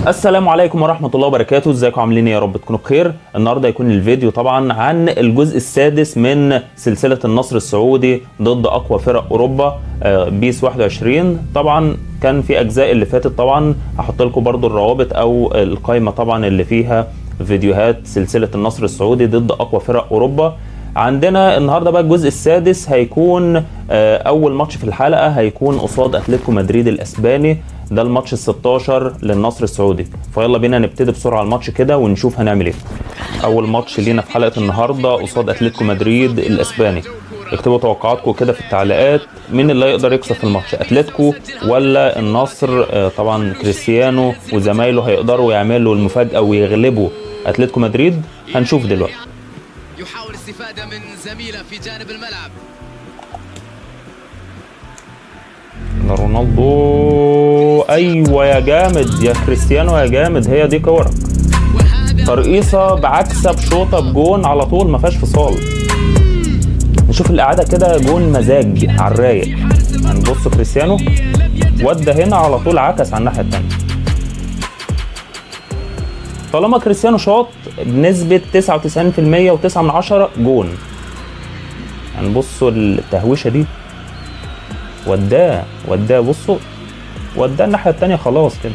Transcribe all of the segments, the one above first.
السلام عليكم ورحمة الله وبركاته ازيكم عاملين ايه يا رب تكونوا بخير النهارده يكون الفيديو طبعا عن الجزء السادس من سلسلة النصر السعودي ضد اقوى فرق اوروبا آه، بيس 21 طبعا كان في اجزاء اللي فاتت طبعا هحط لكم برضو الروابط او القائمة طبعا اللي فيها فيديوهات سلسلة النصر السعودي ضد اقوى فرق اوروبا عندنا النهارده بقى الجزء السادس هيكون آه، اول ماتش في الحلقه هيكون قصاد اتلتيكو مدريد الاسباني ده الماتش ال 16 للنصر السعودي فيلا بينا نبتدي بسرعه الماتش كده ونشوف هنعمل ايه اول ماتش لينا في حلقه النهارده قصاد اتلتيكو مدريد الاسباني اكتبوا توقعاتكم كده في التعليقات مين اللي هيقدر يكسب في الماتش اتلتيكو ولا النصر آه، طبعا كريستيانو وزمايله هيقدروا يعملوا المفاجاه ويغلبوا اتلتيكو مدريد هنشوف دلوقتي يحاول استفادة من زميله في جانب الملعب ده رونالدو ايوه يا جامد يا كريستيانو يا جامد هي دي كوره وهذا ترقيصه بعكسه بشوطه بجون على طول ما فيهاش فصال نشوف الاعاده كده جون مزاج على الرايق هنبص كريستيانو ودى هنا على طول عكس على الناحيه الثانيه طالما كريستيانو شاط بنسبه 99% و9 من 10 جون هنبصوا التهويشه دي وداه وداه بصوا وداه الناحيه الثانيه خلاص كده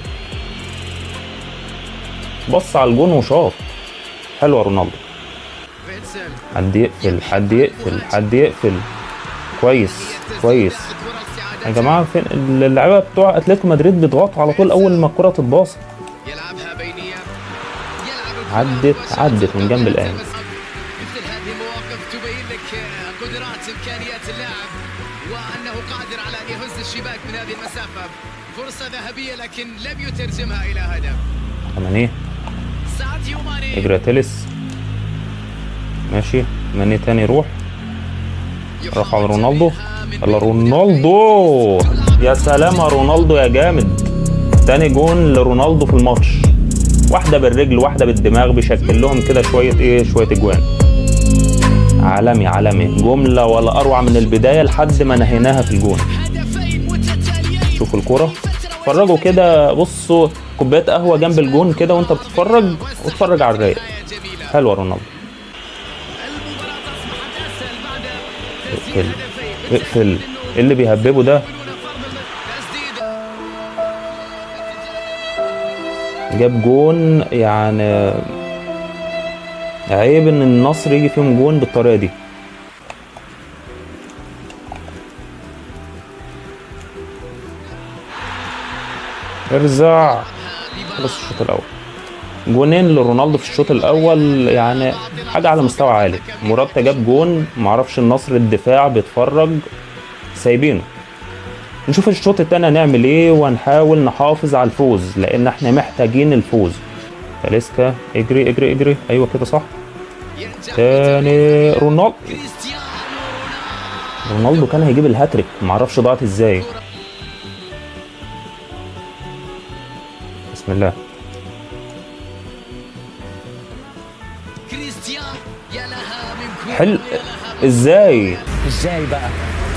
بص على الجون وشاط حلو يا رونالدو فيتسل حد يقفل حد يقفل حد يقفل كويس كويس يا جماعه فين اللعيبه بتوع اتلتيكو مدريد بيضغطوا على طول اول ما الكره تتباص يلعبها بينية يلعب عدت عدت من جنب الآن مثل هذه المواقف تبين لك قدرات امكانيات اللاعب وانه قادر على ان يهز الشباك من هذه المسافه فرصه ذهبيه لكن لم يترجمها الى هدف كمان ايه ساديو ماني اجراتيلس ماشي ماني تاني روح رفع رونالدو يلا رونالدو يا سلام يا رونالدو يا جامد تاني جون لرونالدو في الماتش واحدة بالرجل واحدة بالدماغ بيشكل لهم كده شوية ايه شوية اجوان عالمي عالمي جملة ولا اروع من البداية لحد ما نهيناها في الجون هدفين متتاليين شوفوا الكرة اتفرجوا كده بصوا كوباية قهوة جنب الجون كده وانت بتتفرج واتفرج على الرايق جميله حلوة رونالدو المباراه اصبحت اسهل بعد اقفل اقفل إيه اللي بيهببه ده تسديده جاب جون يعني عيب ان النصر يجي فيهم جون بالطريقه دي ارزع خلص الشوط الاول جونين لرونالدو في الشوط الاول يعني حاجه على مستوى عالي مراد جاب جون معرفش النصر الدفاع بيتفرج سايبينه نشوف الشوط التاني هنعمل ايه وهنحاول نحافظ على الفوز لان احنا محتاجين الفوز تاليسكا اجري اجري اجري ايوه كده صح ينجح تاني رونالدو كريستيانو رونالدو كان هيجيب الهاتريك معرفش ضاعت ازاي بسم الله كريستيانو يا لها من كورة حلو يا لها من ازاي ازاي بقى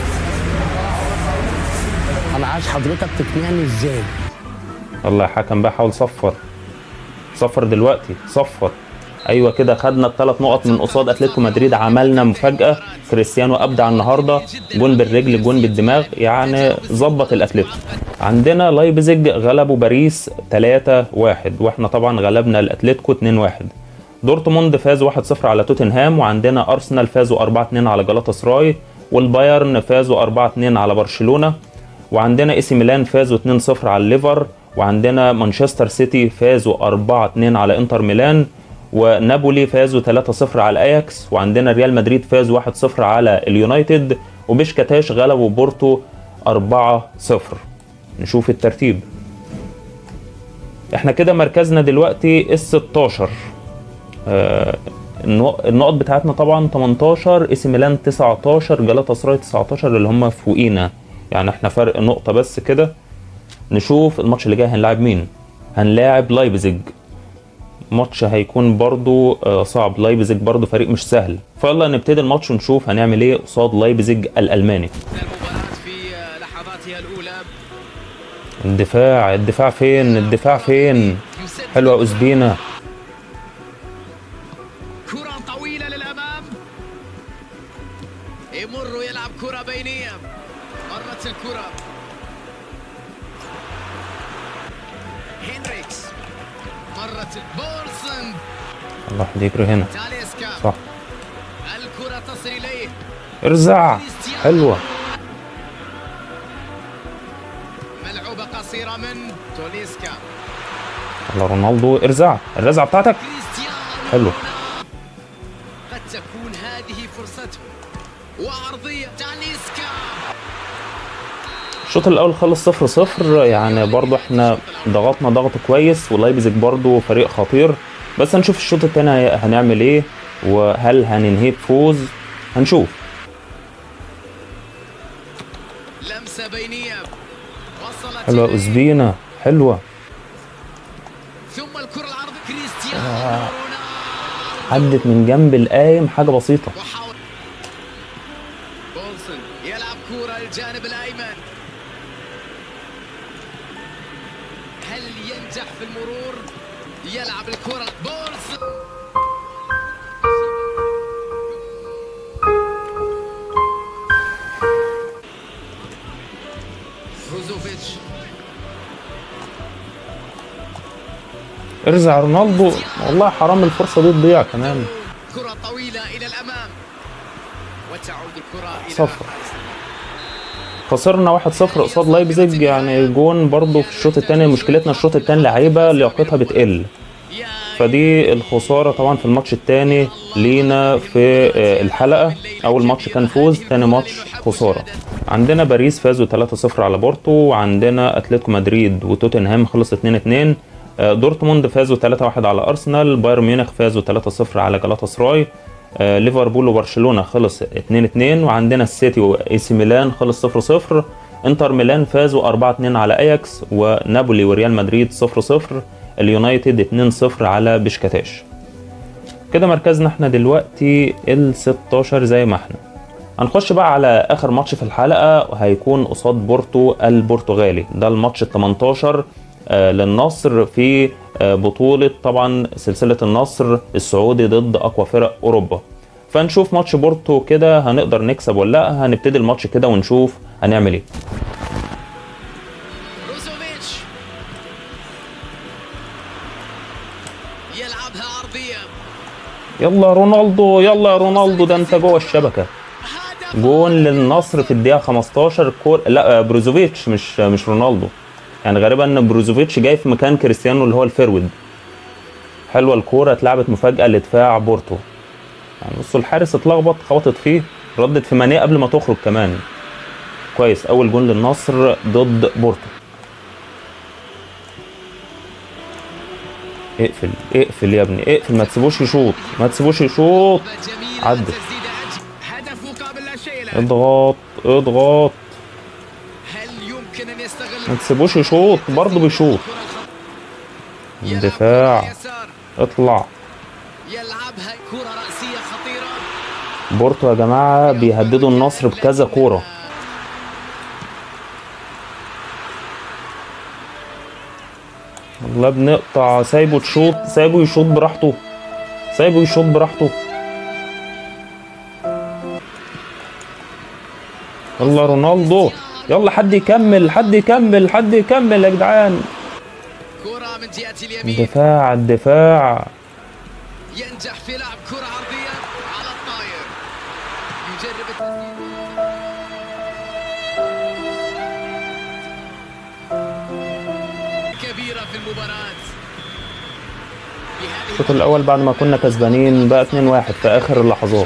انا عايز حضرتك تقنعني ازاي الله يا حكم بقى حاول صفر صفر دلوقتي صفر ايوه كده خدنا الثلاث نقط من قصاد اتلتيكو مدريد عملنا مفاجاه كريستيانو ابدع النهارده جون بالرجل جون بالدماغ يعني ظبط الاتلتيكو عندنا لايبزيج غلبوا باريس 3 1 واحنا طبعا غلبنا الاتلتيكو 2 1 دورتموند فازوا 1-0 على توتنهام وعندنا ارسنال فازوا 4-2 على جلاتا سراي والبايرن فازوا 4-2 على برشلونه وعندنا اي سي ميلان فازوا 2-0 على الليفر وعندنا مانشستر سيتي فازوا 4-2 على انتر ميلان ونابولي فازوا 3-0 على اياكس وعندنا ريال مدريد فازوا 1-0 على اليونايتد وبشكتاش غلبوا بورتو 4-0 نشوف الترتيب احنا كده مركزنا دلوقتي ال 16 آه، النق- النقط بتاعتنا طبعا 18 اي سي ميلان 19 جلاتا سراي 19 اللي هم فوقينا يعني احنا فرق نقطة بس كده نشوف الماتش اللي جاي هنلاعب مين هنلاعب لايبزيج ماتش هيكون برضو آه، صعب لايبزيج برضو فريق مش سهل فيلا نبتدي الماتش ونشوف هنعمل ايه قصاد لايبزيج الالماني المباراة في لحظاتها الأولى الدفاع الدفاع فين الدفاع فين حلوه اوزبينا كرة طويلة للأمام يمر يلعب كرة بينية مرت الكرة هنريكس مرت بورسن الله واحد يجري هنا تاليسكا صح الكرة تصل إليه ارزع حلوه ملعوبة قصيرة من توليسكا الله رونالدو ارزع الرزعه بتاعتك كريستيانو حلو. رونالدو. قد تكون هذه فرصته وعرضية تاليسكا الشوط الاول خلص صفر صفر يعني برضو احنا ضغطنا ضغط كويس ولايبزيج برضو فريق خطير بس هنشوف الشوط التاني هي- هنعمل ايه وهل هننهيه بفوز هنشوف لمسة بينية وصلت حلوه إليه. اوزبينا حلوه ثم الكرة العرض كريستيانو رونالدو عدت من جنب القايم حاجه بسيطه وحاول بولسن يلعب كرة الجانب الأيمن هل ينجح في المرور يلعب الكرة بولسن بروزوفيتش ارزع رونالدو والله حرام الفرصه دي تضيع كمان كرة طويلة إلى الأمام وتعود الكرة إلى صفر خسرنا 1-0 قصاد لايبزيج يعني جون برضو في الشوط الثاني مشكلتنا الشوط الثاني لعيبه لياقتها بتقل يا فدي الخساره طبعا في الماتش الثاني لينا في آه، الحلقه اول ماتش كان فوز ثاني ماتش خساره عندنا باريس فازوا 3-0 على بورتو وعندنا اتلتيكو مدريد وتوتنهام خلص 2-2 آه، دورتموند فازوا 3-1 على ارسنال بايرن ميونخ فازوا 3-0 على جلاتا سراي آه، ليفربول وبرشلونه خلص 2-2 وعندنا السيتي واي سي ميلان خلص 0-0 انتر ميلان فازوا 4-2 على اياكس ونابولي وريال مدريد 0-0 اليونايتد 2-0 على بشكتاش كده مركزنا احنا دلوقتي ال 16 زي ما احنا هنخش بقى على اخر ماتش في الحلقه وهيكون قصاد بورتو البرتغالي ده الماتش ال 18 آه، للنصر في آه، بطوله طبعا سلسله النصر السعودي ضد اقوى فرق اوروبا فنشوف ماتش بورتو كده هنقدر نكسب ولا لا هنبتدي الماتش كده ونشوف هنعمل ايه بروزوفيتش يلعبها عرضية يلا رونالدو يلا يا رونالدو ده انت جوه الشبكه هدف جون للنصر في الدقيقة 15 كور لا آه، بروزوفيتش مش مش رونالدو يعني غالبا ان بروزوفيتش جاي في مكان كريستيانو اللي هو الفيرود حلوه الكوره اتلعبت مفاجاه لدفاع بورتو يعني بصوا الحارس اتلخبط خبطت فيه ردت في مانيه قبل ما تخرج كمان كويس اول جون للنصر ضد بورتو اقفل اقفل يا ابني اقفل ما تسيبوش يشوط ما تسيبوش يشوط جميلة عدت. تسديدة عج- هدف مقابل لا شيء له اضغط اضغط هل يمكن أن يستغل ما تسيبوش يشوط برضه بيشوط الكرة الخط- يلعب الدفاع. كرة اليسار. اطلع يلعبها كرة رأسية خطيرة بورتو يا جماعه بيهددوا النصر بكذا كوره والله بنقطع سايبه تشوط سايبه يشوط براحته سايبه يشوط براحته يلا رونالدو يلا حد يكمل حد يكمل حد يكمل يا جدعان كرة من جهة اليمين الدفاع الدفاع ينجح في لعب كرة عرضية على الطاير يجرب التسديد. كبيرة في المباراة بهذه الشوط الاول بعد ما كنا كسبانين بقى 2-1 في اخر اللحظات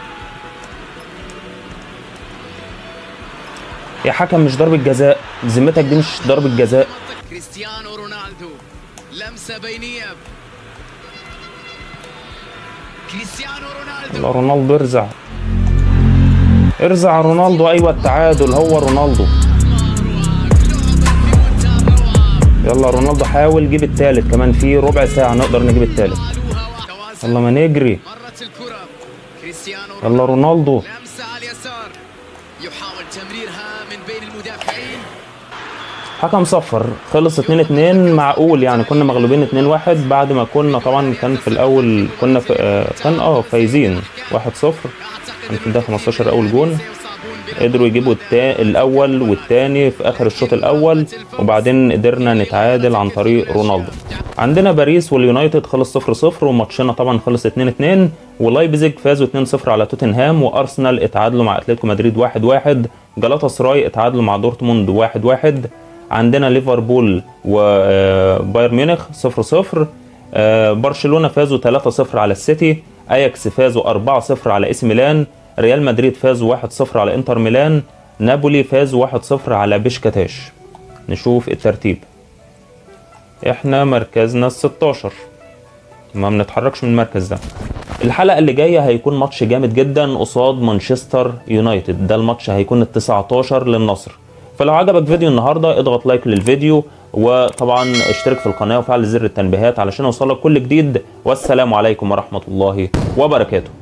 يا حكم مش ضربة جزاء ذمتك دي مش ضربة جزاء منطقة كريستيانو رونالدو لمسة بينية كريستيانو رونالدو يلا رونالدو ارزع ارزع رونالدو ايوه التعادل هو رونالدو يلا رونالدو حاول جيب التالت كمان في ربع ساعة نقدر نجيب التالت يلا ما نجري مرت الكرة كريستيانو يلا رونالدو لمسة على اليسار يحاول تمريرها من بين المدافعين حكم صفر خلص 2 2 معقول يعني كنا مغلوبين 2 1 بعد ما كنا طبعا كان في الاول كنا في آه كان اه فايزين 1 0 كان في الدقيقه 15 اول جون قدروا يجيبوا التا... الاول والثاني في اخر الشوط الاول وبعدين قدرنا نتعادل عن طريق رونالدو عندنا باريس واليونايتد خلص 0 0 وماتشنا طبعا خلص 2 2 ولايبزيج فازوا 2 0 على توتنهام وارسنال اتعادلوا مع اتلتيكو مدريد 1 1 جلاتا سراي اتعادلوا مع دورتموند 1 1 عندنا ليفربول وبايرن ميونخ 0 0 برشلونه فازوا 3 0 على السيتي اياكس فازوا 4 0 على اس ميلان ريال مدريد فازوا 1-0 على انتر ميلان نابولي فازوا 1-0 على بشكتاش نشوف الترتيب احنا مركزنا ال 16 ما بنتحركش من المركز ده الحلقة اللي جاية هيكون ماتش جامد جدا قصاد مانشستر يونايتد ده الماتش هيكون ال 19 للنصر فلو عجبك فيديو النهارده اضغط لايك للفيديو وطبعا اشترك في القناة وفعل زر التنبيهات علشان يوصلك كل جديد والسلام عليكم ورحمة الله وبركاته